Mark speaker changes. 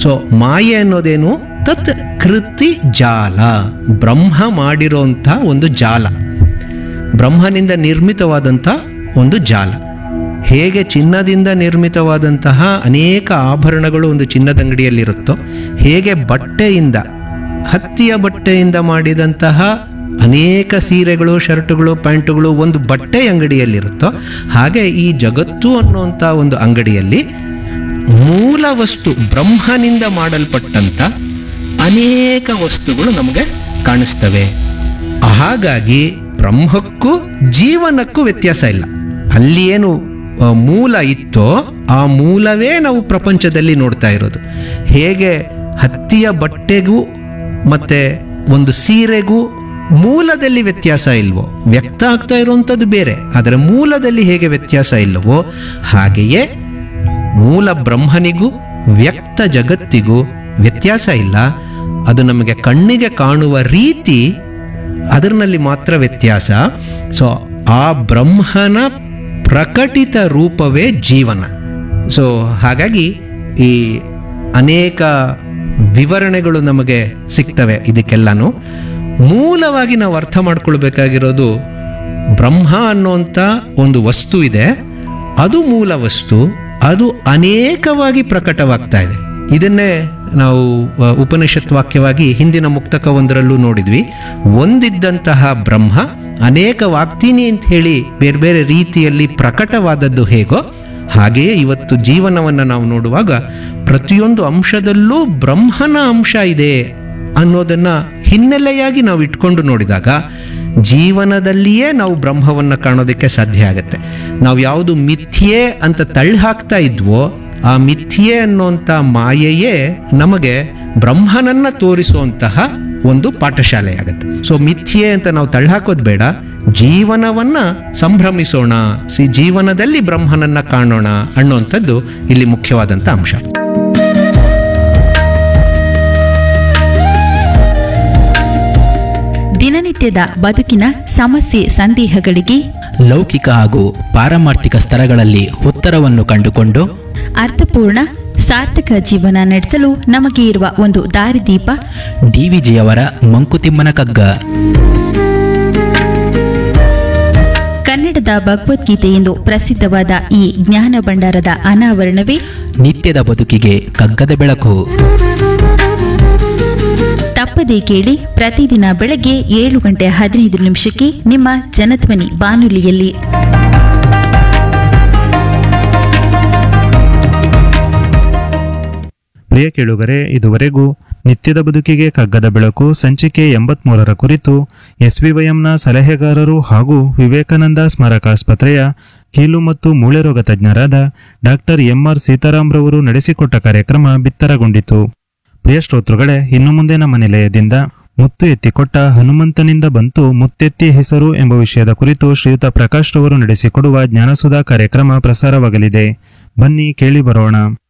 Speaker 1: so ಮಾಯೆ ಅನ್ನೋದೇನು ತತ್ ಕೃತಿ ಜಾಲ ಬ್ರಹ್ಮ ಮಾಡಿರೋಂಥ ಒಂದು ಜಾಲ ಬ್ರಹ್ಮನಿಂದ ನಿರ್ಮಿತವಾದಂಥ ಒಂದು ಜಾಲ ಹೇಗೆ ಚಿನ್ನದಿಂದ ನಿರ್ಮಿತವಾದಂತಹ ಅನೇಕ ಆಭರಣಗಳು ಒಂದು ಚಿನ್ನದ ಅಂಗಡಿಯಲ್ಲಿರುತ್ತೋ ಹೇಗೆ ಬಟ್ಟೆಯಿಂದ ಹತ್ತಿಯ ಬಟ್ಟೆಯಿಂದ ಮಾಡಿದಂತಹ ಅನೇಕ ಸೀರೆಗಳು ಶರ್ಟುಗಳು ಪ್ಯಾಂಟುಗಳು ಒಂದು ಬಟ್ಟೆ ಅಂಗಡಿಯಲ್ಲಿರುತ್ತೋ ಹಾಗೆ ಈ ಜಗತ್ತು ಅನ್ನುವಂಥ ಒಂದು ಅಂಗಡಿಯಲ್ಲಿ ಮೂಲ ವಸ್ತು ಬ್ರಹ್ಮನಿಂದ ಮಾಡಲ್ಪಟ್ಟಂಥ ಅನೇಕ ವಸ್ತುಗಳು ನಮಗೆ ಕಾಣಿಸ್ತವೆ ಹಾಗಾಗಿ ಬ್ರಹ್ಮಕ್ಕೂ ಜೀವನಕ್ಕೂ ವ್ಯತ್ಯಾಸ ಇಲ್ಲ ಅಲ್ಲಿ ಏನು ಆ, ಮೂಲ ಇತ್ತೋ ಆ ಮೂಲವೇ ನಾವು ಪ್ರಪಂಚದಲ್ಲಿ ನೋಡ್ತಾ ಇರೋದು ಹೇಗೆ ಹತ್ತಿಯ ಬಟ್ಟೆಗೂ ಮತ್ತೆ ಒಂದು ಸೀರೆಗೂ ಮೂಲದಲ್ಲಿ ವ್ಯತ್ಯಾಸ ಇಲ್ವೋ ವ್ಯಕ್ತ ಆಗ್ತಾ ಇರುವಂಥದ್ದು ಬೇರೆ ಆದರೆ ಮೂಲದಲ್ಲಿ ಹೇಗೆ ವ್ಯತ್ಯಾಸ ಇಲ್ಲವೋ ಹಾಗೆಯೇ ಮೂಲ ಬ್ರಹ್ಮನಿಗೂ ವ್ಯಕ್ತ ಜಗತ್ತಿಗೂ ವ್ಯತ್ಯಾಸ ಇಲ್ಲ ಅದು ನಮಗೆ ಕಣ್ಣಿಗೆ ಕಾಣುವ ರೀತಿ ಅದರಲ್ಲಿ ಮಾತ್ರ ವ್ಯತ್ಯಾಸ ಸೊ ಆ ಬ್ರಹ್ಮನ ಪ್ರಕಟಿತ ರೂಪವೇ ಜೀವನ ಸೊ ಹಾಗಾಗಿ ಈ ಅನೇಕ ವಿವರಣೆಗಳು ನಮಗೆ ಸಿಗ್ತವೆ ಇದಕ್ಕೆಲ್ಲನೂ ಮೂಲವಾಗಿ ನಾವು ಅರ್ಥ ಮಾಡ್ಕೊಳ್ಬೇಕಾಗಿರೋದು ಬ್ರಹ್ಮ ಅನ್ನುವಂಥ ಒಂದು ವಸ್ತು ಇದೆ ಅದು ಮೂಲ ವಸ್ತು ಅದು ಅನೇಕವಾಗಿ ಪ್ರಕಟವಾಗ್ತಾ ಇದೆ ಇದನ್ನೇ ನಾವು ಅ, ಉಪನಿಷತ್ ವಾಕ್ಯವಾಗಿ ಹಿಂದಿನ ಮುಕ್ತಕ ಒಂದರಲ್ಲೂ ನೋಡಿದ್ವಿ ಒಂದಿದ್ದಂತಹ ಬ್ರಹ್ಮ ಅನೇಕವಾಗ್ತೀನಿ ಅಂತ ಹೇಳಿ ಬೇರೆ ಬೇರೆ ರೀತಿಯಲ್ಲಿ ಪ್ರಕಟವಾದದ್ದು ಹೇಗೋ ಹಾಗೆಯೇ ಇವತ್ತು ಜೀವನವನ್ನು ನಾವು ನೋಡುವಾಗ ಪ್ರತಿಯೊಂದು ಅಂಶದಲ್ಲೂ ಬ್ರಹ್ಮನ ಅಂಶ ಇದೆ ಅನ್ನೋದನ್ನ ಹಿನ್ನೆಲೆಯಾಗಿ ನಾವು ಇಟ್ಕೊಂಡು ನೋಡಿದಾಗ ಜೀವನದಲ್ಲಿಯೇ ನಾವು ಬ್ರಹ್ಮವನ್ನು ಕಾಣೋದಕ್ಕೆ ಸಾಧ್ಯ ಆಗುತ್ತೆ ನಾವು ಯಾವುದು ಮಿಥ್ಯೆ ಅಂತ ತಳ್ಳಿ ಹಾಕ್ತಾ ಇದ್ವೋ ಆ ಮಿಥ್ಯೆ ಅನ್ನುವಂಥ ಮಾಯೆಯೇ ನಮಗೆ ಬ್ರಹ್ಮನನ್ನ ತೋರಿಸುವಂತಹ ಒಂದು ಪಾಠಶಾಲೆಯಾಗತ್ತೆ ಸೊ ಮಿಥ್ಯೆ ಅಂತ ನಾವು ತಳ್ಳಿ ಹಾಕೋದು ಬೇಡ ಜೀವನವನ್ನ ಸಂಭ್ರಮಿಸೋಣ ಸಿ ಜೀವನದಲ್ಲಿ ಬ್ರಹ್ಮನನ್ನ ಕಾಣೋಣ ಅನ್ನುವಂಥದ್ದು ಇಲ್ಲಿ ಮುಖ್ಯವಾದಂಥ ಅಂಶ
Speaker 2: ದಿನನಿತ್ಯದ ಬದುಕಿನ ಸಮಸ್ಯೆ ಸಂದೇಹಗಳಿಗೆ
Speaker 3: ಲೌಕಿಕ ಹಾಗೂ ಪಾರಮಾರ್ಥಿಕ ಸ್ತರಗಳಲ್ಲಿ ಉತ್ತರವನ್ನು ಕಂಡುಕೊಂಡು
Speaker 2: ಅರ್ಥಪೂರ್ಣ ಸಾರ್ಥಕ ಜೀವನ ನಡೆಸಲು ನಮಗೆ ಇರುವ ಒಂದು ದಾರಿದೀಪ
Speaker 3: ಡಿವಿಜಿಯವರ ಮಂಕುತಿಮ್ಮನ ಕಗ್ಗ
Speaker 2: ಕನ್ನಡದ ಭಗವದ್ಗೀತೆ ಎಂದು ಪ್ರಸಿದ್ಧವಾದ ಈ ಜ್ಞಾನ ಭಂಡಾರದ ಅನಾವರಣವೇ
Speaker 3: ನಿತ್ಯದ ಬದುಕಿಗೆ ಕಗ್ಗದ ಬೆಳಕು
Speaker 2: ತಪ್ಪದೇ ಕೇಳಿ ಪ್ರತಿದಿನ ಬೆಳಗ್ಗೆ ಏಳು ಗಂಟೆ ಹದಿನೈದು ನಿಮಿಷಕ್ಕೆ ನಿಮ್ಮ ಜನಧ್ವನಿ ಬಾನುಲಿಯಲ್ಲಿ
Speaker 4: ಪ್ರಿಯ ಕೇಳುಗರೆ ಇದುವರೆಗೂ ನಿತ್ಯದ ಬದುಕಿಗೆ ಕಗ್ಗದ ಬೆಳಕು ಸಂಚಿಕೆ ಎಂಬತ್ಮೂರರ ಕುರಿತು ಎಸ್ವಿವೈಎಂನ ಸಲಹೆಗಾರರು ಹಾಗೂ ವಿವೇಕಾನಂದ ಸ್ಮಾರಕಾಸ್ಪತ್ರೆಯ ಕೀಲು ಮತ್ತು ಮೂಳೆ ರೋಗ ತಜ್ಞರಾದ ಡಾಕ್ಟರ್ ಎಂಆರ್ ಸೀತಾರಾಮ್ರವರು ನಡೆಸಿಕೊಟ್ಟ ಕಾರ್ಯಕ್ರಮ ಬಿತ್ತರಗೊಂಡಿತು ಪ್ರಿಯ ಶ್ರೋತೃಗಳೇ ಇನ್ನು ಮುಂದೆ ನಮ್ಮ ನಿಲಯದಿಂದ ಮುತ್ತು ಎತ್ತಿಕೊಟ್ಟ ಹನುಮಂತನಿಂದ ಬಂತು ಮುತ್ತೆತ್ತಿ ಹೆಸರು ಎಂಬ ವಿಷಯದ ಕುರಿತು ಶ್ರೀಯುತ ಪ್ರಕಾಶ್ ರವರು ನಡೆಸಿಕೊಡುವ ಜ್ಞಾನಸುಧಾ ಕಾರ್ಯಕ್ರಮ ಪ್ರಸಾರವಾಗಲಿದೆ ಬನ್ನಿ ಕೇಳಿ ಬರೋಣ